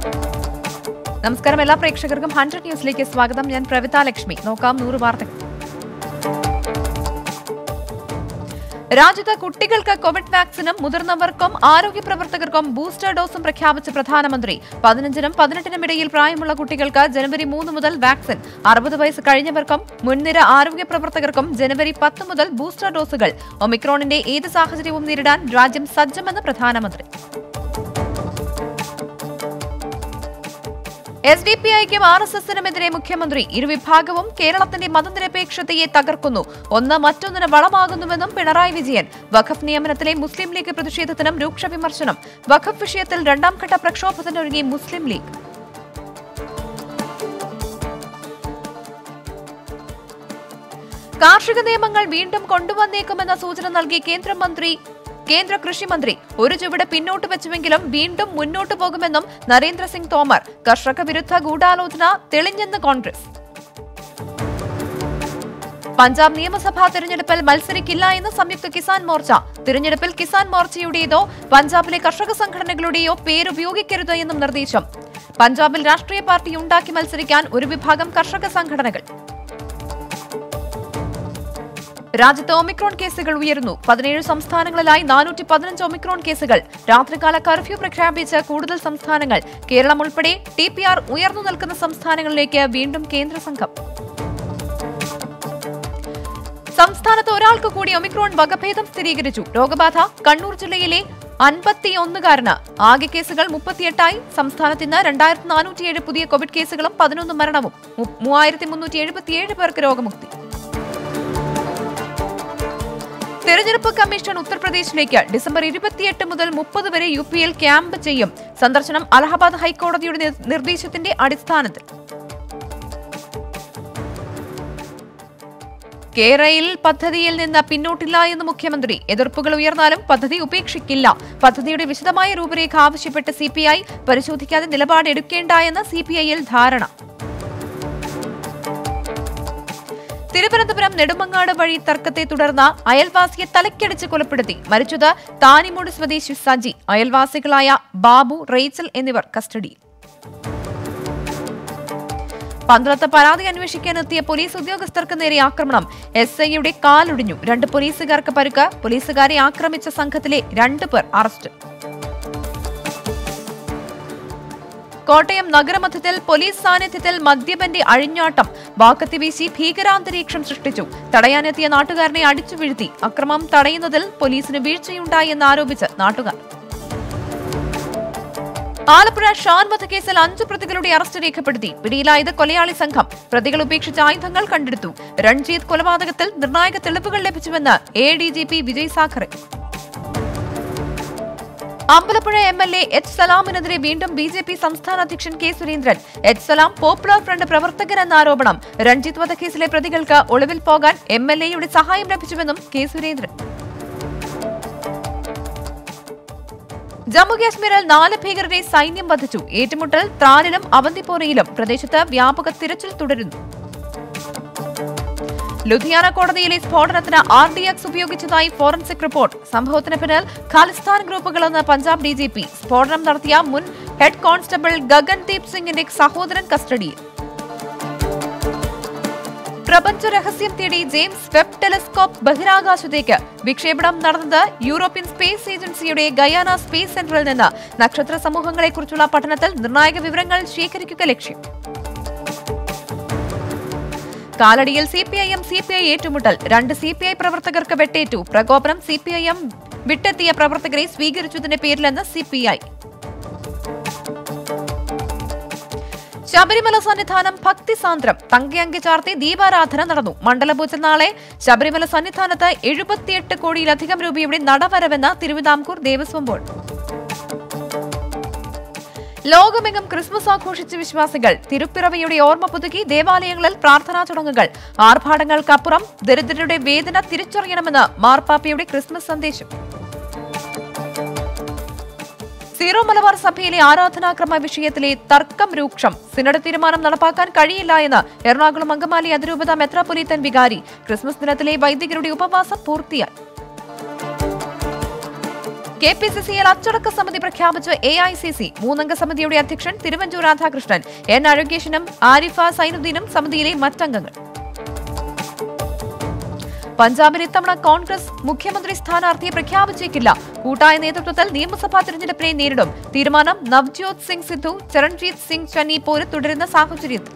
നമസ്കാരം എല്ലാ പ്രേക്ഷകർക്കും ഹൺഡ്രഡ് ന്യൂസിലേക്ക് സ്വാഗതം ഞാൻ പ്രവിത ലക്ഷ്മി നോക്കാം നൂറ് വാർത്തകൾ രാജ്യത്ത് കുട്ടികൾക്ക് കോവിഡ് വാക്സിനും മുതിർന്നവർക്കും ആരോഗ്യ പ്രവർത്തകർക്കും ബൂസ്റ്റർ ഡോസും പ്രഖ്യാപിച്ച പ്രധാനമന്ത്രി പതിനഞ്ചിനും പതിനെട്ടിനും ഇടയിൽ പ്രായമുള്ള കുട്ടികൾക്ക് ജനുവരി മൂന്ന് മുതൽ വാക്സിൻ അറുപത് വയസ്സ് കഴിഞ്ഞവർക്കും മുൻനിര ആരോഗ്യ പ്രവർത്തകർക്കും ജനുവരി പത്ത് മുതൽ ബൂസ്റ്റർ ഡോസുകൾ ഒമിക്രോണിന്റെ ഏത് സാഹചര്യവും നേരിടാൻ രാജ്യം സജ്ജമെന്ന് പ്രധാനമന്ത്രി എസ് ഡി പി ഐക്കും ആർ എസ് എസിനുമെതിരെ മുഖ്യമന്ത്രി ഇരുവിഭാഗവും കേരളത്തിന്റെ മതനിരപേക്ഷതയെ തകർക്കുന്നു ഒന്ന് മറ്റൊന്നിന് വളമാകുന്നുവെന്നും പിണറായി വിജയൻ വഖഫ് നിയമനത്തിലെ മുസ്ലിം ലീഗ് പ്രതിഷേധത്തിനും രൂക്ഷ വിമർശനം വഖഫ് വിഷയത്തിൽ രണ്ടാം ഘട്ട പ്രക്ഷോഭത്തിനൊരുങ്ങി മുസ്ലിം ലീഗ് കാർഷിക നിയമങ്ങൾ വീണ്ടും കൊണ്ടുവന്നേക്കുമെന്ന സൂചന നൽകി കേന്ദ്രമന്ത്രി കേന്ദ്ര കൃഷിമന്ത്രി ഒരു ചുവട് പിന്നോട്ട് വെച്ചുവെങ്കിലും വീണ്ടും മുന്നോട്ടു പോകുമെന്നും നരേന്ദ്രസിംഗ് തോമർ കർഷക വിരുദ്ധ ഗൂഢാലോചന തെളിഞ്ഞെന്ന് കോൺഗ്രസ് പഞ്ചാബ് നിയമസഭാ തെരഞ്ഞെടുപ്പിൽ മത്സരിക്കില്ല എന്ന് സംയുക്ത കിസാൻ മോർച്ച തിരഞ്ഞെടുപ്പിൽ കിസാൻ മോർച്ചയുടേതോ പഞ്ചാബിലെ കർഷക സംഘടനകളുടെയോ പേരുപയോഗിക്കരുത് എന്നും നിർദ്ദേശം പഞ്ചാബിൽ രാഷ്ട്രീയ പാർട്ടി ഉണ്ടാക്കി മത്സരിക്കാൻ ഒരു വിഭാഗം കർഷക സംഘടനകൾ രാജ്യത്ത് ഒമിക്രോൺ കേസുകൾ ഉയരുന്നു പതിനേഴ് സംസ്ഥാനങ്ങളിലായി നാനൂറ്റി പതിനഞ്ച് ഒമിക്രോൺ കേസുകൾ രാത്രികാല കർഫ്യൂ പ്രഖ്യാപിച്ച കൂടുതൽ സംസ്ഥാനങ്ങൾ കേരളം ഉൾപ്പെടെ ടി പി ആർ ഉയർന്നു നിൽക്കുന്ന സംസ്ഥാനങ്ങളിലേക്ക് വീണ്ടും കേന്ദ്ര സംഘം സംസ്ഥാനത്ത് ഒരാൾക്ക് കൂടി ഒമിക്രോൺ വകഭേദം സ്ഥിരീകരിച്ചു രോഗബാധ കണ്ണൂർ ജില്ലയിലെ അൻപത്തിയൊന്നുകാരന് ആകെ കേസുകൾ മുപ്പത്തിയെട്ടായി സംസ്ഥാനത്ത് ഇന്ന് രണ്ടായിരത്തി നാനൂറ്റിയേഴ് പുതിയ കോവിഡ് കേസുകളും പതിനൊന്ന് മരണവും മു- മൂവായിരത്തി മുന്നൂറ്റി എഴുപത്തിയേഴ് പേർക്ക് രോഗമുക്തി തെരഞ്ഞെടുപ്പ് കമ്മീഷൻ ഉത്തർപ്രദേശിലേക്ക് ഡിസംബർ ഇരുപത്തിയെട്ട് മുതൽ മുപ്പത് വരെ യു പിയിൽ ക്യാമ്പ് ചെയ്യും സന്ദർശനം അലഹബാദ് ഹൈക്കോടതിയുടെ നിർ- നിർദ്ദേശത്തിന്റെ അടിസ്ഥാനത്തിൽ കേരയിൽ പദ്ധതിയിൽ നിന്ന് പിന്നോട്ടില്ല എന്ന് മുഖ്യമന്ത്രി എതിർപ്പുകൾ ഉയർന്നാലും പദ്ധതി ഉപേക്ഷിക്കില്ല പദ്ധതിയുടെ വിശദമായ രൂപരേഖ ആവശ്യപ്പെട്ട് സിപിഐ പരിശോധിക്കാതെ നിലപാടെടുക്കേണ്ട എന്ന് സിപിഐയിൽ ധാരണ തിരുവനന്തപുരം നെടുമങ്ങാട് വഴി തർക്കത്തെ തുടർന്ന് അയൽവാസിയെ തലക്കടിച്ച് കൊലപ്പെടുത്തി മരിച്ചത് താനിമൂട് സ്വദേശി സജി അയൽവാസികളായ ബാബു റേച്ചൽ എന്നിവർ കസ്റ്റഡിയിൽ പന്തളത്ത് പരാതി അന്വേഷിക്കാൻ എത്തിയ പോലീസ് ഉദ്യോഗസ്ഥർക്ക് നേരെ ആക്രമണം എസ് ഐയുടെ കാലൊടിഞ്ഞു രണ്ട് പോലീസുകാർക്ക് പരുക്ക് പോലീസുകാരെ ആക്രമിച്ച സംഘത്തിലെ രണ്ടു പേർ അറസ്റ്റ് കോട്ടയം നഗരമധ്യത്തിൽ പോലീസ് സാന്നിധ്യത്തിൽ മദ്യപന്റെ അഴിഞ്ഞാട്ടം വാക്കത്തി വീശി ഭീകരാന്തരീക്ഷം സൃഷ്ടിച്ചു തടയാനെത്തിയ നാട്ടുകാരനെ അടിച്ചു വീഴ്ത്തി അക്രമം തടയുന്നതിൽ പോലീസിന് വീഴ്ചയുണ്ടായി എന്നാരോപിച്ച് നാട്ടുകാർ ആലപ്പുഴ ഷാൻ വധക്കേസിൽ അഞ്ചു പ്രതികളുടെ അറസ്റ്റ് രേഖപ്പെടുത്തി പിടിയിലായത് കൊലയാളി സംഘം പ്രതികൾ ഉപേക്ഷിച്ച ആയുധങ്ങൾ കണ്ടെടുത്തു രൺജീത് കൊലപാതകത്തിൽ നിർണായക തെളിവുകൾ ലഭിച്ചുവെന്ന് A D G P Vijay Sakhare Ambalappuzha M L A H സലാമിനെതിരെ വീണ്ടും ബി ജെ പി സംസ്ഥാന അധ്യക്ഷൻ K Surendran H Salam popular front പ്രവർത്തകനെന്ന ആരോപണം രഞ്ജിത്ത് വധക്കേസിലെ പ്രതികൾക്ക് ഒളിവിൽ പോകാൻ എം എൽ എയുടെ സഹായം ലഭിച്ചുവെന്നും കെ സുരേന്ദ്രൻ ജമ്മുകാശ്മീരിൽ നാല് ഭീകരരെ സൈന്യം വധിച്ചു ഏറ്റുമുട്ടൽ ത്രാലിലും അവന്തിപ്പോറയിലും പ്രദേശത്ത് വ്യാപക തിരച്ചിൽ തുടരുന്നു ലുധിയാന കോടതിയിലെ സ്ഫോടനത്തിന് ആർ ഡി എക്സ് ഉപയോഗിച്ചതായി ഫോറൻസിക് റിപ്പോർട്ട് സംഭവത്തിന് പിന്നിൽ ഖാലിസ്ഥാൻ ഗ്രൂപ്പുകളെന്ന് പഞ്ചാബ് ഡി ജി പി സ്ഫോടനം നടത്തിയ മുൻ ഹെഡ് കോൺസ്റ്റബിൾ ഗഗൻദീപ് സിംഗിന്റെ സഹോദരൻ കസ്റ്റഡിയിൽ പ്രപഞ്ച രഹസ്യം തേടി ജെയിംസ് വെബ് ടെലിസ്കോപ്പ് ബഹിരാകാശത്തേക്ക് വിക്ഷേപണം നടന്നത് യൂറോപ്യൻ സ്പേസ് ഏജൻസിയുടെ ഗയാന സ്പേസ് സെന്ററിൽ നിന്ന് നക്ഷത്ര സമൂഹങ്ങളെക്കുറിച്ചുള്ള പഠനത്തിൽ നിർണായക വിവരങ്ങൾ ശേഖരിക്കുക ലക്ഷ്യം കാലടിയിൽ C P I M C P I ഏറ്റുമുട്ടൽ രണ്ട് സി പി ഐ പ്രവർത്തകർക്ക് വെട്ടേറ്റു പ്രകോപനം സി പി ഐ എം വിട്ടെത്തിയ പ്രവർത്തകരെ സ്വീകരിച്ചതിന്റെ പേരിലെന്ന് സി പി ഐ ശബരിമല സന്നിധാനം ഭക്തിസാന്ദ്രം തങ്കയങ്കി ചാർത്തി ദീപാരാധന നടന്നു മണ്ഡലപൂജ നാളെ ശബരിമല സന്നിധാനത്ത് എഴുപത്തിയെട്ട് കോടിയിലധികം രൂപയുടെ നടവരവെന്ന് തിരുവിതാംകൂർ ദേവസ്വം ബോർഡ് ലോകമെങ്ങും ക്രിസ്മസ് ആഘോഷിച്ച വിശ്വാസികൾ തിരുപ്പിറവിയുടെ ഓർമ്മ പുതുക്കി ദേവാലയങ്ങളിൽ പ്രാർത്ഥനാ ചടങ്ങുകൾ ആർഭാടങ്ങൾക്കപ്പുറം ദരിദ്രരുടെ വേദന തിരിച്ചറിയണമെന്ന് മാർപ്പാപ്പയുടെ ക്രിസ്മസ് സന്ദേശം സീറോ മലബാർ സഭയിലെ ആരാധനാക്രമ വിഷയത്തിലെ തർക്കം രൂക്ഷം സിനഡ് തീരുമാനം നടപ്പാക്കാൻ കഴിയില്ല എന്ന് എറണാകുളം അങ്കമാലി അതിരൂപത മെത്രാപൊലീത്തൻ വികാരി ക്രിസ്മസ് ദിനത്തിലെ വൈദികരുടെ ഉപവാസം പൂർത്തിയായി കെ പി സി സിയിൽ അച്ചടക്ക സമിതി പ്രഖ്യാപിച്ച് എ ഐ സി സി മൂന്നംഗ സമിതിയുടെ അധ്യക്ഷൻ തിരുവഞ്ചൂർ രാധാകൃഷ്ണൻ എൻ അഴകേശനും ആരിഫ സൈനുദ്ദീനും സമിതിയിലെ മറ്റംഗങ്ങൾ പഞ്ചാബിൽ ഇത്തവണ കോൺഗ്രസ് മുഖ്യമന്ത്രി സ്ഥാനാർത്ഥിയെ പ്രഖ്യാപിച്ചേക്കില്ല കൂട്ടായ നേതൃത്വത്തിൽ നിയമസഭാ തിരഞ്ഞെടുപ്പിനെ നേരിടും തീരുമാനം നവ്ജ്യോത് സിംഗ് സിദ്ധു ചരൺജീത് സിംഗ് ചന്നി പോര് തുടരുന്ന സാഹചര്യത്തിൽ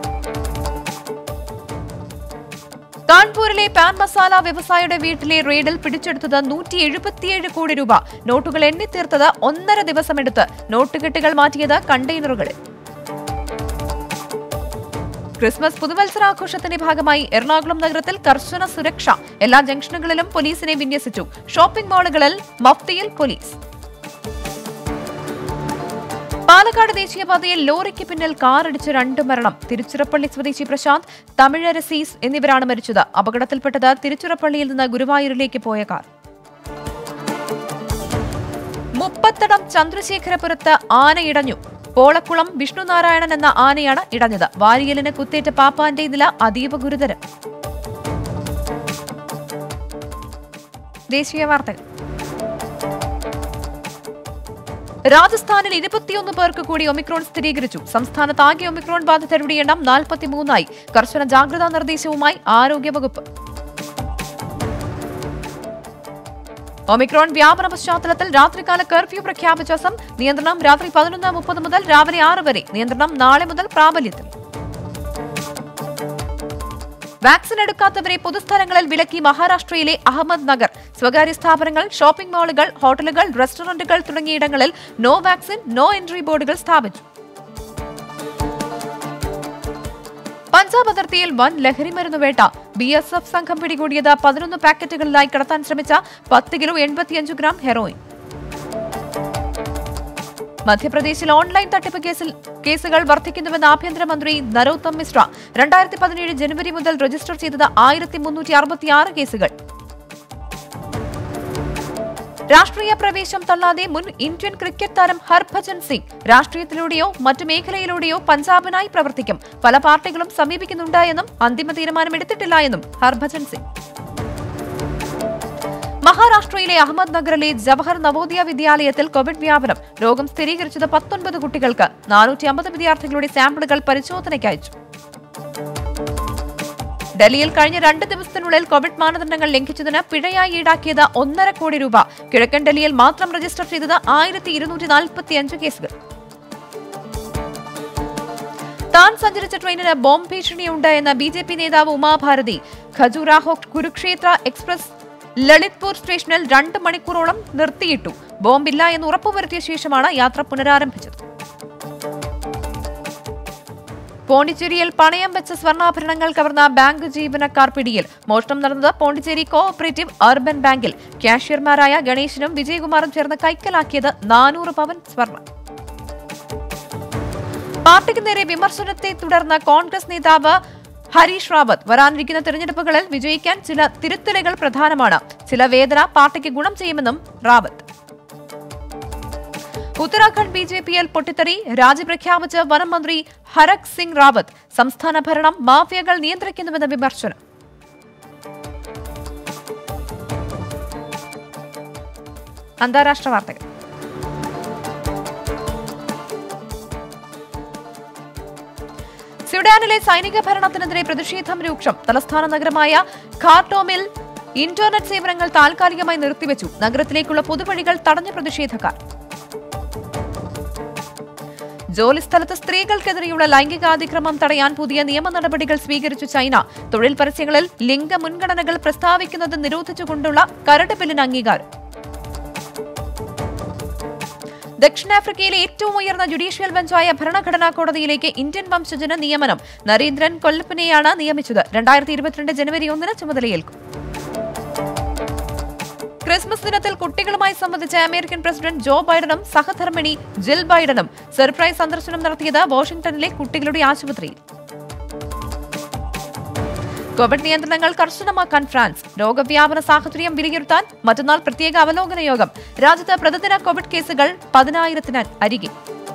കാൺപൂരിലെ പാൻ മസാല വ്യവസായിയുടെ വീട്ടിലെ റെയ്ഡിൽ പിടിച്ചെടുത്തത് നൂറ്റി എഴുപത്തിയേഴ് കോടി രൂപ നോട്ടുകൾ എണ്ണിത്തീർത്തത് ഒന്നര ദിവസമെടുത്ത് നോട്ടുകെട്ടുകൾ മാറ്റിയത് കണ്ടെയ്നറുകളിൽ ക്രിസ്മസ് പുതുവത്സരാഘോഷത്തിന്റെ ഭാഗമായി എറണാകുളം നഗരത്തിൽ കർശന സുരക്ഷ എല്ലാ ജംഗ്ഷനുകളിലും പോലീസിനെ വിന്യസിച്ചു ഷോപ്പിംഗ് മാളുകളിൽ മഫ്തിയിൽ പോലീസ് പാലക്കാട് ദേശീയപാതയിൽ ലോറിക്ക് പിന്നിൽ കാറിടിച്ച് രണ്ട് മരണം തിരുച്ചിറപ്പള്ളി സ്വദേശി പ്രശാന്ത് തമിഴരസീസ് എന്നിവരാണ് മരിച്ചത് അപകടത്തിൽപ്പെട്ടത് തിരുച്ചിറപ്പള്ളിയിൽ നിന്ന് ഗുരുവായൂരിലേക്ക് പോയ കാർ മുപ്പത്തടം ചന്ദ്രശേഖരപുരത്ത് ആന ഇടഞ്ഞു പോളക്കുളം വിഷ്ണുനാരായണൻ എന്ന ആനയാണ് ഇടഞ്ഞത് വാരിയലിന് കുത്തേറ്റ പാപ്പാന്റെ നില അതീവ ഗുരുതരം ദേശീയ വാർത്തകൾ രാജസ്ഥാനിൽ ഇരുപത്തിയൊന്ന് പേർക്ക് കൂടി ഒമിക്രോൺ സ്ഥിരീകരിച്ചു സംസ്ഥാനത്ത് ആകെ ഒമിക്രോൺ ബാധിതരുടെ എണ്ണം നാൽപ്പത്തിമൂന്നായി കർശന ജാഗ്രതാ നിർദ്ദേശവുമായി ആരോഗ്യവകുപ്പ് ഒമിക്രോൺ വ്യാപന പശ്ചാത്തലത്തിൽ രാത്രികാല കർഫ്യൂ പ്രഖ്യാപിച്ച അസം നിയന്ത്രണം രാത്രി പതിനൊന്ന് മുപ്പത് മുതൽ രാവിലെ ആറ് വരെ നിയന്ത്രണം നാളെ മുതൽ പ്രാബല്യത്തിൽ വാക്സിൻ എടുക്കാത്തവരെ പൊതുസ്ഥലങ്ങളിൽ വിലക്കി മഹാരാഷ്ട്രയിലെ അഹമ്മദ് നഗർ സ്വകാര്യ സ്ഥാപനങ്ങൾ ഷോപ്പിംഗ് മാളുകൾ ഹോട്ടലുകൾ റെസ്റ്റോറന്റുകൾ തുടങ്ങിയിടങ്ങളിൽ നോ വാക്സിൻ നോ എൻട്രി ബോർഡുകൾ സ്ഥാപിച്ചു പഞ്ചാബ് അതിർത്തിയിൽ വൻ ലഹരിമരുന്ന് വേട്ട ബി എസ് എഫ് സംഘം പിടികൂടിയത് പതിനൊന്ന് പാക്കറ്റുകളിലായി കടത്താൻ ശ്രമിച്ച പത്ത് കിലോ എൺപത്തിയഞ്ച് ഗ്രാം ഹെറോയിൻ മധ്യപ്രദേശിൽ ഓൺലൈൻ തട്ടിപ്പ് കേസിൽ കേസുകൾ വർദ്ധിക്കുന്നുവെന്ന് ആഭ്യന്തരമന്ത്രി നരോത്തം മിശ്ര രണ്ടായിരത്തി പതിനേഴ് ജനുവരി മുതൽ രജിസ്റ്റർ ചെയ്തത് ആയിരത്തി മുന്നൂറ്റി അറുപത്തിയാറ് കേസുകൾ രാഷ്ട്രീയ പ്രവേശം തള്ളാതെ മുൻ ഇന്ത്യൻ ക്രിക്കറ്റ് താരം ഹർഭജൻ സിംഗ് രാഷ്ട്രീയത്തിലൂടെയോ മറ്റു മേഖലയിലൂടെയോ പഞ്ചാബിനായി പ്രവർത്തിക്കും പല പാർട്ടികളും സമീപിക്കുന്നുണ്ടായെന്നും അന്തിമ തീരുമാനമെടുത്തിട്ടില്ല എന്നും ഹർഭജൻ സിംഗ് മഹാരാഷ്ട്രയിലെ അഹമ്മദ് നഗറിലെ ജവഹർ നവോദയ വിദ്യാലയത്തിൽ കോവിഡ് വ്യാപനം രോഗം സ്ഥിരീകരിച്ചത് പത്തൊൻപത് കുട്ടികൾക്ക് നാനൂറ്റി അമ്പത് വിദ്യാർത്ഥികളുടെ സാമ്പിളുകൾ പരിശോധനയ്ക്ക് അയച്ചു ഡൽഹിയിൽ കഴിഞ്ഞ രണ്ട് ദിവസത്തിനുള്ളിൽ കോവിഡ് മാനദണ്ഡങ്ങൾ ലംഘിച്ചതിന് പിഴയായി ഈടാക്കിയത് ഒന്നര കോടി രൂപ കിഴക്കൻ ഡൽഹിയിൽ മാത്രം രജിസ്റ്റർ ചെയ്തത് ആയിരത്തി ഇരുന്നൂറ്റി നാൽപ്പത്തിയഞ്ച് കേസുകൾ താൻ സഞ്ചരിച്ച ട്രെയിനിന് ബോംബ് ഭീഷണിയുണ്ട് എന്ന ബി ജെ പി നേതാവ് ഉമാഭാരതി ഖജുരാഹോ കുരുക്ഷേത്ര എക്സ്പ്രസ് ലളിത്പൂർ സ്റ്റേഷനിൽ രണ്ട് മണിക്കൂറോളം നിർത്തിയിട്ടു ബോംബില്ല എന്ന് ഉറപ്പുവരുത്തിയ ശേഷമാണ് യാത്ര പുനരാരംഭിച്ചത് പോണ്ടിച്ചേരിയിൽ പണയം വെച്ച സ്വർണ്ണാഭരണങ്ങൾ കവർന്ന ബാങ്ക് ജീവനക്കാർ പിടിയിൽ മോഷണം നടന്നത് പോണ്ടിച്ചേരി കോഓപ്പറേറ്റീവ് അർബൻ ബാങ്കിൽ കാഷ്യർമാരായ ഗണേശനും വിജയകുമാറും ചേർന്ന് കൈക്കലാക്കിയത് നാനൂറ് പവൻ സ്വർണം പാർട്ടിക്ക് നേരെ വിമർശനത്തെ തുടർന്ന് കോൺഗ്രസ് നേതാവ് ഹരീഷ് റാവത്ത് വരാനിരിക്കുന്ന തെരഞ്ഞെടുപ്പുകളിൽ വിജയിക്കാൻ ചില തിരുത്തലുകൾ പ്രധാനമാണ് ചില വേദന പാർട്ടിക്ക് ഗുണം ചെയ്യുമെന്നും റാവത്ത് ഉത്തരാഖണ്ഡ് ബി ജെ പിയിൽ പൊട്ടിത്തെറി രാജി പ്രഖ്യാപിച്ച് വനം മന്ത്രി ഹരക് സിംഗ് റാവത്ത് സംസ്ഥാന ഭരണം മാഫിയകൾ നിയന്ത്രിക്കുന്നുവെന്ന വിമർശനം അന്താരാഷ്ട്ര വാർത്തകൾ സുഡാനിലെ സൈനിക ഭരണത്തിനെതിരെ പ്രതിഷേധം രൂക്ഷം തലസ്ഥാന നഗരമായ ഖാർട്ടോമിൽ ഇന്റർനെറ്റ് സേവനങ്ങൾ താൽക്കാലികമായി നിർത്തിവെച്ചു നഗരത്തിലേക്കുള്ള പൊതുവഴികൾ തടഞ്ഞ പ്രതിഷേധക്കാർ ജോലിസ്ഥലത്ത് സ്ത്രീകൾക്കെതിരെയുള്ള ലൈംഗികാതിക്രമം തടയാൻ പുതിയ നിയമ നടപടികൾ സ്വീകരിച്ചു ചൈന തൊഴിൽ പരസ്യങ്ങളിൽ ലിംഗ മുൻഗണനകൾ പ്രസ്താവിക്കുന്നത് നിരോധിച്ചുകൊണ്ടുള്ള കരട് ബില്ലിന് അംഗീകാരം ദക്ഷിണാഫ്രിക്കയിലെ ഏറ്റവും ഉയർന്ന ജുഡീഷ്യൽ ബെഞ്ചായ ഭരണഘടനാ കോടതിയിലേക്ക് ഇന്ത്യൻ വംശജന് നിയമനം നരേന്ദ്രൻ കൊല്ലപ്പനെയാണ് നിയമിച്ചത് രണ്ടായിരത്തി ഇരുപത്തിരണ്ട് ജനുവരി ഒന്നിന് ചുമതലയേൽക്കും ക്രിസ്മസ് ദിനത്തിൽ കുട്ടികളുമായി സംബന്ധിച്ച അമേരിക്കൻ പ്രസിഡന്റ് ജോ ബൈഡനും സഹധർമ്മിണി ജിൽ ബൈഡനും സർപ്രൈസ് സന്ദർശനം നടത്തിയത് വാഷിംഗ്ടണിലെ കുട്ടികളുടെ ആശുപത്രിയിൽ കോവിഡ് നിയന്ത്രണങ്ങൾ കർശനമാക്കാൻ ഫ്രാൻസ് രോഗവ്യാപന സാഹചര്യം വിലയിരുത്താൻ മറ്റന്നാൾ പ്രത്യേക അവലോകന യോഗം രാജ്യത്ത് പ്രതിദിന കോവിഡ് കേസുകൾ പതിനായിരത്തിന് അരികെ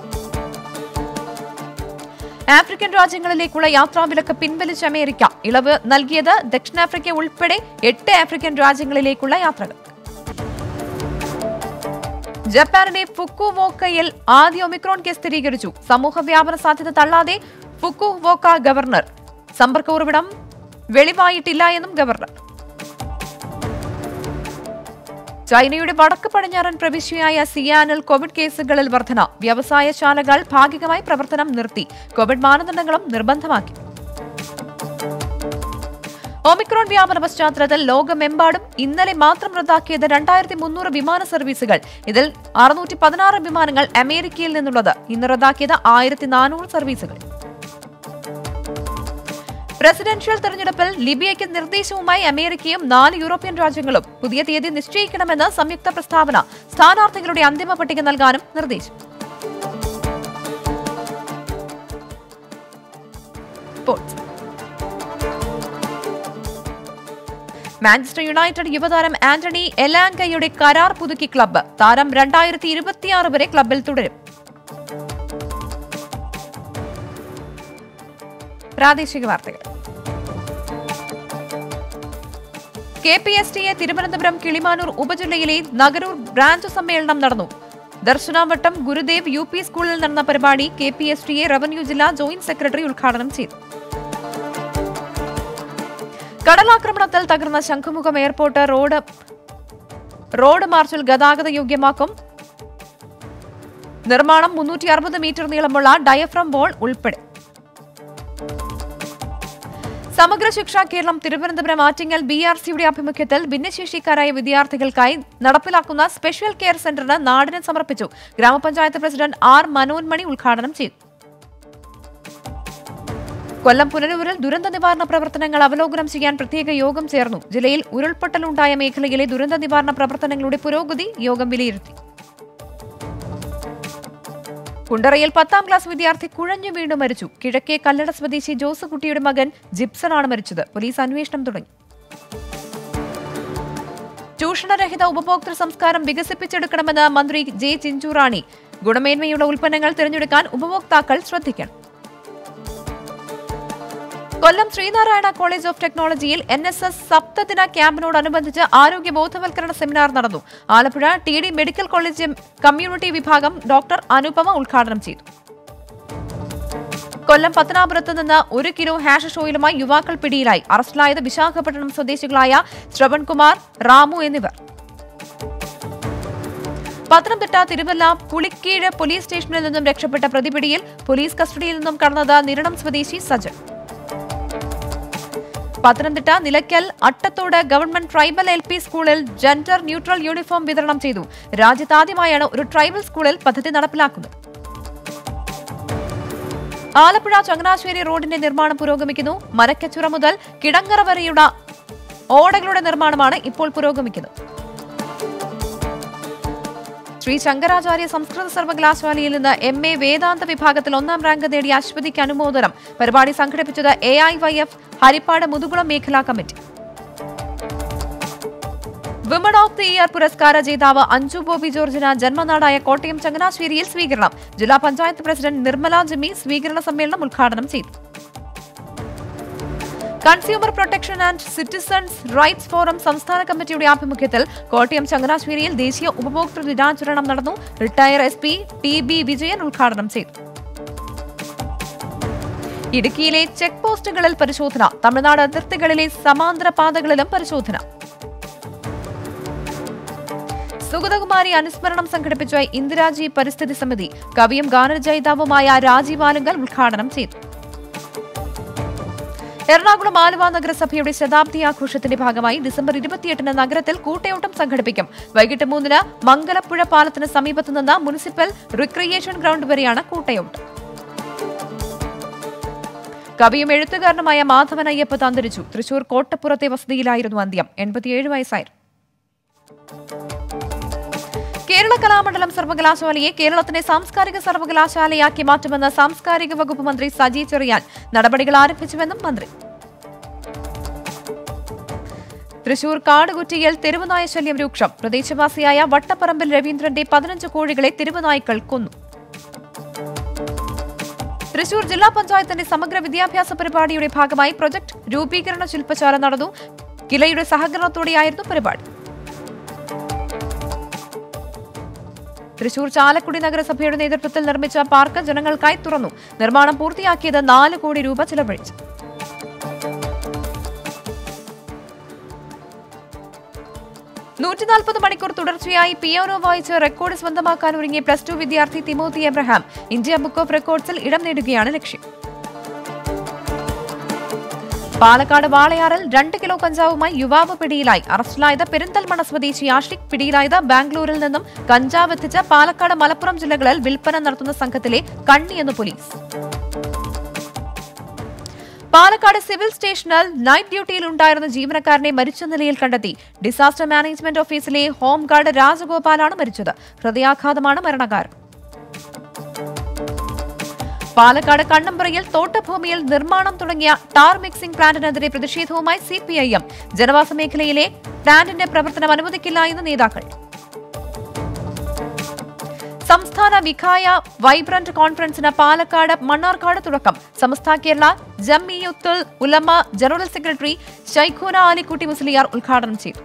ആഫ്രിക്കൻ രാജ്യങ്ങളിലേക്കുള്ള യാത്രാവിലക്ക് പിൻവലിച്ച അമേരിക്ക ഇളവ് നൽകിയത് ദക്ഷിണാഫ്രിക്ക ഉൾപ്പെടെ എട്ട് ആഫ്രിക്കൻ രാജ്യങ്ങളിലേക്കുള്ള യാത്രകൾ ജപ്പാനിലെ ഫുക്കുവോക്കയിൽ ആദ്യ ഒമിക്രോൺ കേസ് സ്ഥിരീകരിച്ചു സമൂഹ വ്യാപന സാധ്യത തള്ളാതെ ഫുക്കുവോക്ക ഗവർണർ സമ്പർക്ക ഉറവിടം വെളിവായിട്ടില്ല എന്നും ഗവർണർ ചൈനയുടെ വടക്ക് പടിഞ്ഞാറൻ പ്രവിശ്യയായ സിയാനിൽ കോവിഡ് കേസുകളിൽ വർധന വ്യവസായശാലകൾ ഭാഗികമായി പ്രവർത്തനം നിർത്തി കോവിഡ് മാനദണ്ഡങ്ങളും നിർബന്ധമാക്കി ഒമിക്രോൺ വ്യാപന പശ്ചാത്തലത്തിൽ ലോകമെമ്പാടും ഇന്നലെ മാത്രം റദ്ദാക്കിയത് രണ്ടായിരത്തി മുന്നൂറ് വിമാന സർവീസുകൾ ഇതിൽ അറുന്നൂറ്റി പതിനാറ് വിമാനങ്ങൾ അമേരിക്കയിൽ നിന്നുള്ളത് ഇന്ന് റദ്ദാക്കിയത് ആയിരത്തി നാനൂറ് സർവീസുകൾ പ്രസിഡൻഷ്യൽ തെരഞ്ഞെടുപ്പിൽ ലിബിയയ്ക്ക് നിർദ്ദേശവുമായി അമേരിക്കയും നാല് യൂറോപ്യൻ രാജ്യങ്ങളും പുതിയ തീയതി നിശ്ചയിക്കണമെന്ന് സംയുക്ത പ്രസ്താവന സ്ഥാനാർത്ഥികളുടെ അന്തിമ പട്ടിക നൽകാനും നിർദ്ദേശം സ്പോർട്സ് മാഞ്ചസ്റ്റർ യുണൈറ്റഡ് യുവതാരം ആന്റണി എലാങ്കയുടെ കരാർ പുതുക്കി ക്ലബ്ബ് താരം രണ്ടായിരത്തി ഇരുപത്തിയാറ് വരെ ക്ലബ്ബിൽ തുടരും പ്രാദേശിക വാർത്തകൾ K P S T A Thiruvananthapuram Kilimanoor ഉപജില്ലയിലെ നഗരൂർ ബ്രാഞ്ച് സമ്മേളനം നടന്നു ദർശനാവട്ടം ഗുരുദേവ് യു പി സ്കൂളിൽ നടന്ന പരിപാടി K P S T A revenue ജില്ലാ ജോയിന്റ് സെക്രട്ടറി ഉദ്ഘാടനം ചെയ്തു കടലാക്രമണത്തിൽ തകർന്ന ശംഖുമുഖം എയർപോർട്ട് റോഡ് റോഡ് മാർച്ചിൽ ഗതാഗത യോഗ്യമാക്കും നിർമ്മാണം മുന്നൂറ്റി അറുപത് മീറ്റർ നീളമുള്ള ഡയഫ്രം വോൾ ഉൾപ്പെടെ സമഗ്ര ശിക്ഷ കേരളം തിരുവനന്തപുരം ആറ്റിങ്ങൽ ബി ആർ സിയുടെ ആഭിമുഖ്യത്തിൽ ഭിന്നശേഷിക്കാരായ വിദ്യാർത്ഥികൾക്കായി നടപ്പിലാക്കുന്ന സ്പെഷ്യൽ കെയർ സെന്ററിന് നാടിന് സമർപ്പിച്ചു ഗ്രാമപഞ്ചായത്ത് പ്രസിഡന്റ് ആർ മനോന്മണി ഉദ്ഘാടനം ചെയ്തു കൊല്ലം പുനലൂരിൽ ദുരന്ത നിവാരണ പ്രവർത്തനങ്ങൾ അവലോകനം ചെയ്യാൻ പ്രത്യേക യോഗം ചേർന്നു ജില്ലയിൽ ഉരുൾപൊട്ടലുണ്ടായ മേഖലയിലെ ദുരന്ത നിവാരണ പ്രവർത്തനങ്ങളുടെ പുരോഗതി യോഗം വിലയിരുത്തി കുണ്ടറയിൽ പത്താം ക്ലാസ് വിദ്യാർത്ഥി കുഴഞ്ഞു വീണു മരിച്ചു കിഴക്കേ കല്ലട സ്വദേശി ജോസുകുട്ടിയുടെ മകൻ ജിപ്സണാണ് മരിച്ചത് പോലീസ് അന്വേഷണം തുടങ്ങി ചൂഷണരഹിത ഉപഭോക്തൃ സംസ്കാരം വികസിപ്പിച്ചെടുക്കണമെന്ന് മന്ത്രി ജെ ചിഞ്ചുറാണി ഗുണമേന്മയുള്ള ഉൽപ്പന്നങ്ങൾ തിരഞ്ഞെടുക്കാൻ ഉപഭോക്താക്കൾ ശ്രദ്ധിക്കണം കൊല്ലം ശ്രീനാരായണ കോളേജ് ഓഫ് ടെക്നോളജിയിൽ എൻ എസ് എസ് സപ്തദിന ക്യാമ്പിനോടനുബന്ധിച്ച് ആരോഗ്യ ബോധവൽക്കരണ സെമിനാർ നടന്നു Alappuzha T D medical college community വിഭാഗം ഡോക്ടർ അനുപമ ഉദ്ഘാടനം ചെയ്തു കൊല്ലം പത്തനാപുരത്ത് നിന്ന് ഒരു കിലോ ഹാഷ് ഓയിലുമായി യുവാക്കൾ പിടിയിലായി അറസ്റ്റിലായത് വിശാഖപട്ടണം സ്വദേശികളായ ശ്രവൺകുമാർ റാമു എന്നിവർ പത്തനംതിട്ട തിരുവല്ല പുളിക്കീഴ് പോലീസ് സ്റ്റേഷനിൽ നിന്നും രക്ഷപ്പെട്ട പ്രതിപിടിയിൽ പോലീസ് കസ്റ്റഡിയിൽ നിന്നും കടന്നത് നിരണം സ്വദേശി Sajan Pathanamthitta Nilakkal Attathodu government tribal L P സ്കൂളിൽ ജെൻഡർ ന്യൂട്രൽ യൂണിഫോം വിതരണം ചെയ്തു രാജ്യത്താദ്യമായാണ് ഒരു ട്രൈബൽ സ്കൂളിൽ പദ്ധതി നടപ്പിലാക്കുന്നത് ആലപ്പുഴ ചങ്ങനാശ്ശേരി റോഡിന്റെ നിർമ്മാണം പുരോഗമിക്കുന്നു മരക്കച്ചുറ മുതൽ കിടങ്ങറ വരെയുള്ള ഓടകളുടെ നിർമ്മാണമാണ് ഇപ്പോൾ പുരോഗമിക്കുന്നത് ശ്രീ ശങ്കരാചാര്യ സംസ്കൃത സർവകലാശാലയിൽ നിന്ന് എം എ വേദാന്ത വിഭാഗത്തിൽ ഒന്നാം റാങ്ക് നേടിയ അശ്വതിക്ക് അനുമോദനം പരിപാടി സംഘടിപ്പിച്ചത് A I Y F Harippad Muthukulam മേഖലാ committee women of the year പുരസ്കാര ജേതാവ് അഞ്ജു ബോബി ജോർജിന് ജന്മനാടായ കോട്ടയം ചങ്ങനാശ്ശേരിയിൽ സ്വീകരണം ജില്ലാ പഞ്ചായത്ത് പ്രസിഡന്റ് നിർമ്മല ജിമ്മി സ്വീകരണ സമ്മേളനം ഉദ്ഘാടനം ചെയ്തു consumer protection and citizens rights forum സംസ്ഥാന കമ്മിറ്റിയുടെ ആഭിമുഖ്യത്തിൽ കോട്ടയം ചങ്ങനാശ്ശേരിയിൽ ദേശീയ ഉപഭോക്തൃ ദിനാചരണം നടന്നു retire S P T B Vijayan ഉദ്ഘാടനം ചെയ്തു ഇടുക്കിയിലെ ചെക്ക് പോസ്റ്റുകളിൽ പരിശോധന തമിഴ്നാട് അതിർത്തികളിലെ സമാന്തര പാതകളിലും പരിശോധന സുഗതകുമാരി അനുസ്മരണം സംഘടിപ്പിച്ച ഇന്ദിരാജി പരിസ്ഥിതി സമിതി കവിയും ഗാനരചയിതാവുമായ രാജീവ് ആലുങ്കൽ ഉദ്ഘാടനം ചെയ്തു എറണാകുളം ആലുവ നഗരസഭയുടെ ശതാബ്ദി ആഘോഷത്തിന്റെ ഭാഗമായി ഡിസംബർ ഇരുപത്തിയെട്ടിന് നഗരത്തിൽ കൂട്ടയോട്ടം സംഘടിപ്പിക്കും വൈകിട്ട് മൂന്നിന് മംഗലപ്പുഴ പാലത്തിന് സമീപത്ത് നിന്ന് മുനിസിപ്പൽ റിക്രിയേഷൻ ഗ്രൗണ്ട് വരെയാണ് കൂട്ടയോട്ടം കവിയും എഴുത്തുകാരനുമായ മാധവൻ അയ്യപ്പത്ത് അന്തരിച്ചു തൃശൂർ കോട്ടപ്പുറത്തെ വസതിയിലായിരുന്നു അന്ത്യം എൺപത്തിയേഴ് വയസ്സായിരുന്നു കേരള കലാമണ്ഡലം സർവകലാശാലയെ കേരളത്തിന്റെ സാംസ്കാരിക സർവകലാശാലയാക്കി മാറ്റുമെന്ന് സാംസ്കാരിക വകുപ്പ് മന്ത്രി സജി ചെറിയാൻ നടപടികൾ ആരംഭിച്ചുവെന്നും മന്ത്രി തൃശൂർ കാടുകുറ്റിയിൽ തെരുവുനായ ശല്യം രൂക്ഷം പ്രദേശവാസിയായ വട്ടപ്പറമ്പിൽ രവീന്ദ്രന്റെ പതിനഞ്ച് കോഴികളെ തെരുവുനായ്ക്കൾ കൊന്നു തൃശൂർ ജില്ലാ പഞ്ചായത്തിന്റെ സമഗ്ര വിദ്യാഭ്യാസ പരിപാടിയുടെ ഭാഗമായി പ്രൊജക്ട് രൂപീകരണ ശില്പശാല നടന്നു കിലയുടെ സഹകരണത്തോടെയായിരുന്നു പരിപാടി തൃശൂർ ചാലക്കുടി നഗരസഭയുടെ നേതൃത്വത്തിൽ നിർമ്മിച്ച പാർക്ക് ജനങ്ങൾക്കായി തുറന്നു നിർമ്മാണം പൂർത്തിയാക്കിയത് നാല് കോടി രൂപ ചിലവഴിച്ചു നൂറ്റി നാൽപ്പത് മണിക്കൂർ തുടർച്ചയായി പിയാനോ വായിച്ച് റെക്കോർഡ് സ്വന്തമാക്കാൻ ഒരുങ്ങിയ പ്ലസ് ടു വിദ്യാർത്ഥി Timothy Abraham India book of റെക്കോർഡ്സിൽ ഇടം നേടുകയാണ് ലക്ഷ്യം പാലക്കാട് വാളയാറിൽ രണ്ട് കിലോ കഞ്ചാവുമായി യുവാവ് പിടിയിലായി അറസ്റ്റിലായത് പെരിന്തൽമണ്ണ സ്വദേശി ആഷിഖ് പിടിയിലായത് ബാംഗ്ലൂരിൽ നിന്നും കഞ്ചാവ് എത്തിച്ച പാലക്കാട് മലപ്പുറം ജില്ലകളിൽ വിൽപ്പന നടത്തുന്ന സംഘത്തിലെ കണ്ണിയെന്ന് പോലീസ് പാലക്കാട് സിവിൽ സ്റ്റേഷനിൽ നൈറ്റ് ഡ്യൂട്ടിയിൽ ഉണ്ടായിരുന്ന ജീവനക്കാരനെ മരിച്ച നിലയിൽ കണ്ടെത്തി ഡിസാസ്റ്റർ മാനേജ്മെന്റ് ഓഫീസിലെ ഹോം ഗാർഡ് രാജഗോപാലാണ് മരിച്ചത് ഹൃദയാഘാതമാണ് മരണകാരണം പാലക്കാട് കണ്ണമ്പ്രയിൽ തോട്ടഭൂമിയിൽ നിർമ്മാണം തുടങ്ങിയ ടാർ മിക്സിംഗ് പ്ലാന്റിനെതിരെ പ്രതിഷേധവുമായി സിപിഐഎം ജനവാസ മേഖലയിലെ പ്ലാന്റിന്റെ പ്രവർത്തനം അനുവദിക്കില്ല എന്ന് നേതാക്കൾ സംസ്ഥാന വിഖായ വൈബ്രന്റ് കോൺഫറൻസിന് പാലക്കാട് മണ്ണാർക്കാട് തുടക്കം സമസ്ത കേരള ജംഇയുത്തുൽ ഉലമ ജനറൽ സെക്രട്ടറി ഷൈഖൂന ആലിക്കുട്ടി മുസ്ലിയാർ ഉദ്ഘാടനം ചെയ്തു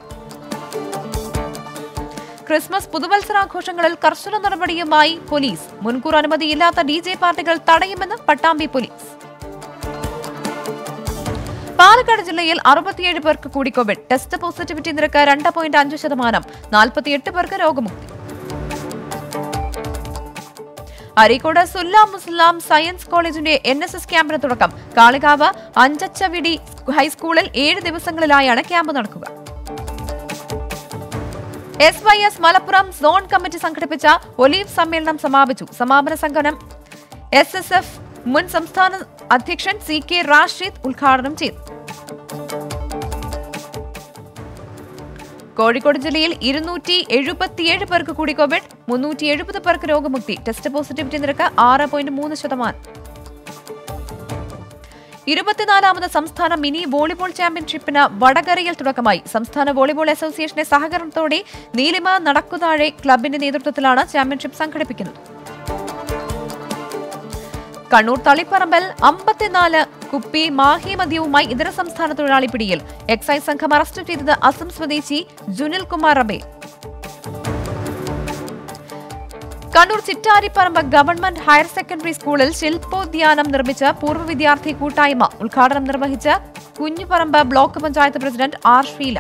ക്രിസ്മസ് പുതുവത്സരാഘോഷങ്ങളിൽ കർശന നടപടിയുമായി പോലീസ് മുൻകൂർ അനുമതിയില്ലാത്ത ഡി ജെ പാർട്ടികൾ തടയുമെന്ന് പട്ടാമ്പി പോലീസ് പാലക്കാട് ജില്ലയിൽ അറുപത്തിയേഴ് പേർക്ക് കൂടി കോവിഡ് ടെസ്റ്റ് പോസിറ്റിവിറ്റി നിരക്ക് രണ്ട് പോയിന്റ് അഞ്ച് ശതമാനം നാൽപ്പത്തിയെട്ട് പേർക്ക് രോഗമുക്തി അരീക്കോട് സുല്ലാം മുസ്ലാം സയൻസ് കോളേജിന്റെ എൻ എസ് എസ് ക്യാമ്പിന് തുടക്കം കാളികാവ് അഞ്ചച്ചവിടി ഹൈസ്കൂളിൽ ഏഴ് ദിവസങ്ങളിലായാണ് ക്യാമ്പ് നടക്കുക S Y S Malappuram zone committee സംഘടിപ്പിച്ച ഒലീവ് സമ്മേളനം സമാപിച്ചു സമാപന സംഘടനം എസ് എസ് എഫ് മുൻ സംസ്ഥാന അധ്യക്ഷൻ സി കെ റാഷിദ് ഉദ്ഘാടനം ചെയ്തു കോഴിക്കോട് ജില്ലയിൽ ഇരുന്നൂറ്റി എഴുപത്തിയേഴ് പേർക്ക് കൂടി കോവിഡ് മുന്നൂറ്റി എഴുപത് പേർക്ക് രോഗമുക്തി ടെസ്റ്റ് പോസിറ്റിവിറ്റി നിരക്ക് ആറ് പോയിന്റ് മൂന്ന് ശതമാനം ഇരുപത്തിനാലാമത് സംസ്ഥാന മിനി വോളിബോൾ ചാമ്പ്യൻഷിപ്പിന് വടകരയിൽ തുടക്കമായി സംസ്ഥാന വോളിബോൾ അസോസിയേഷന്റെ സഹകരണത്തോടെ നീലിമ നടക്കുതാഴെ ക്ലബിന്റെ നേതൃത്വത്തിലാണ് ചാമ്പ്യൻഷിപ്പ് സംഘടിപ്പിക്കുന്നത് കണ്ണൂർ തളിപ്പറമ്പൽ അമ്പത്തിനാല് കുപ്പി മാഹി മദ്യവുമായി ഇതര സംസ്ഥാന തൊഴിലാളി പിടിയിൽ എക്സൈസ് സംഘം അറസ്റ്റ് ചെയ്തത് അസം സ്വദേശി Junil Kumar Rabe Kannur Chittariparamba government higher secondary സ്കൂളിൽ ശില്പോദ്യാനം നിർമ്മിച്ച പൂർവ്വ വിദ്യാർത്ഥി കൂട്ടായ്മ ഉദ്ഘാടനം നിർവഹിച്ച Kunhuparamba block panchayat president R Sheela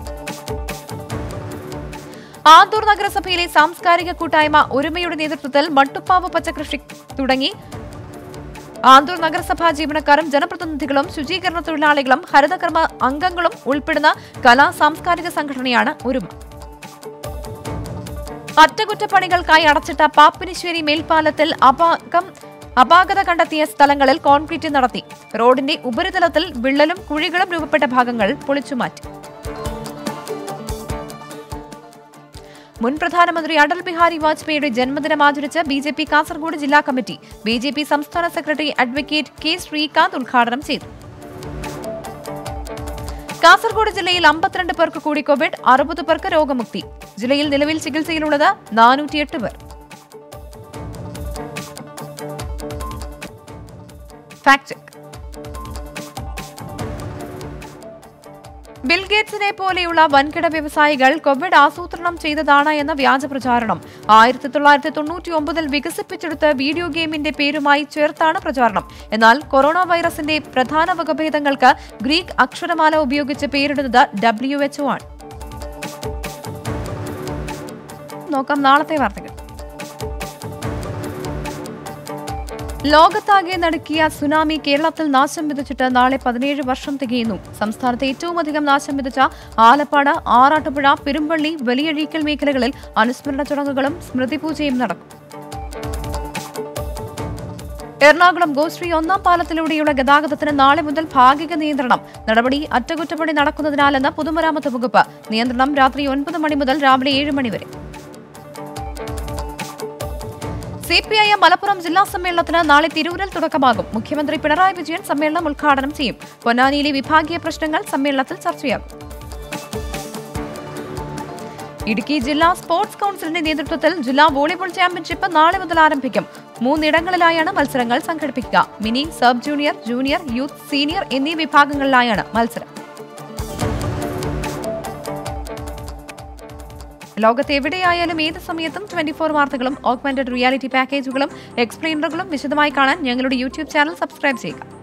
Anthoor നഗരസഭയിലെ സാംസ്കാരിക കൂട്ടായ്മ ഒരുമയുടെ നേതൃത്വത്തിൽ മട്ടുപ്പാവ് പച്ചക്കൃഷി തുടങ്ങി ആന്തൂർ നഗരസഭാ ജീവനക്കാരും ജനപ്രതിനിധികളും ശുചീകരണ തൊഴിലാളികളും ഹരിതകർമ്മ അംഗങ്ങളും ഉൾപ്പെടുന്ന കലാ സാംസ്കാരിക സംഘടനയാണ് ഒരുമ അറ്റകുറ്റപ്പണികൾക്കായി അടച്ചിട്ട പാപ്പിനിശ്ശേരി മേൽപ്പാലത്തിൽ അപാകം അപാകത കണ്ടെത്തിയ സ്ഥലങ്ങളിൽ കോൺക്രീറ്റ് നടത്തി റോഡിന്റെ ഉപരിതലത്തിൽ വിള്ളലും കുഴികളും രൂപപ്പെട്ട ഭാഗങ്ങൾ പൊളിച്ചുമാറ്റി മുൻ പ്രധാനമന്ത്രി അടൽ ബിഹാരി വാജ്പേയിയുടെ ജന്മദിനം ആചരിച്ച് ബി ജെ പി കാസർഗോഡ് ജില്ലാ കമ്മിറ്റി ബി ജെ പി സംസ്ഥാന സെക്രട്ടറി അഡ്വക്കേറ്റ് കെ ശ്രീകാന്ത് ഉദ്ഘാടനം ചെയ്തു കാസർഗോഡ് ജില്ലയിൽ അമ്പത്തിരണ്ട് പേർക്ക് കൂടി കോവിഡ് അറുപത് പേർക്ക് രോഗമുക്തി ജില്ലയിൽ നിലവിൽ ചികിത്സയിലുള്ളത് നാനൂറ്റിയെട്ട് പേർ ഫാക്ട് ചെക്ക് ബിൽഗേറ്റ്സിനെ പോലെയുള്ള വൻകിട വ്യവസായികൾ കോവിഡ് ആസൂത്രണം ചെയ്തതാണ് എന്ന വ്യാജ പ്രചാരണം ആയിരത്തി തൊള്ളായിരത്തി തൊണ്ണൂറ്റി ഒമ്പതിൽ വികസിപ്പിച്ചെടുത്ത വീഡിയോ ഗെയിമിന്റെ പേരുമായി ചേർത്താണ് പ്രചാരണം എന്നാൽ കൊറോണ വൈറസിന്റെ പ്രധാന വകഭേദങ്ങൾക്ക് ഗ്രീക്ക് അക്ഷരമാല ഉപയോഗിച്ച് പേരിടുന്നത് ഡബ്ല്യു എച്ച്ഒ ആണ് നോക്കാം നാളത്തെ വാർത്തകൾ ലോകത്താകെ നടുക്കിയ സുനാമി കേരളത്തിൽ നാശം വിതച്ചിട്ട് നാളെ പതിനേഴ് വർഷം തികയുന്നു സംസ്ഥാനത്ത് ഏറ്റവും അധികം നാശം വിതച്ച ആലപ്പാട് ആറാട്ടുപുഴ പെരുമ്പള്ളി വലിയഴീക്കൽ മേഖലകളിൽ അനുസ്മരണ ചടങ്ങുകളും സ്മൃതിപൂജയും നടക്കും എറണാകുളം ഗോശ്രീ ഒന്നാം പാലത്തിലൂടെയുള്ള ഗതാഗതത്തിന് നാളെ മുതൽ ഭാഗിക നിയന്ത്രണം നടപടി അറ്റകുറ്റപ്പണി നടക്കുന്നതിനാലെന്ന് പൊതുമരാമത്ത് വകുപ്പ് നിയന്ത്രണം രാത്രി ഒൻപത് മണി മുതൽ രാവിലെ ഏഴ് മണി വരെ C P I M Malappuram ജില്ലാ സമ്മേളനത്തിന് നാളെ തിരൂരിൽ തുടക്കമാകും മുഖ്യമന്ത്രി പിണറായി വിജയൻ സമ്മേളനം ഉദ്ഘാടനം ചെയ്യും പൊന്നാനിയിലെ വിഭാഗീയ പ്രശ്നങ്ങൾ സമ്മേളനത്തിൽ ചർച്ചയാകും ഇടുക്കി ജില്ലാ സ്പോർട്സ് കൌൺസിലിന്റെ നേതൃത്വത്തിൽ ജില്ലാ വോളിബോൾ ചാമ്പ്യൻഷിപ്പ് നാളെ മുതൽ ആരംഭിക്കും മൂന്നിടങ്ങളിലായാണ് മത്സരങ്ങൾ സംഘടിപ്പിക്കുക mini sub junior junior youth senior എന്നീ വിഭാഗങ്ങളിലായാണ് മത്സരം ലോകത്ത് എവിടെയായാലും ഏത് സമയത്തും ട്വന്റി ഫോർ വാർത്തകളും ഓഗ്മെന്റഡ് റിയാലിറ്റി പാക്കേജുകളും എക്സ്പ്ലെയിനറുകളും വിശദമായി കാണാൻ ഞങ്ങളുടെ യൂട്യൂബ് ചാനൽ സബ്സ്ക്രൈബ് ചെയ്യുക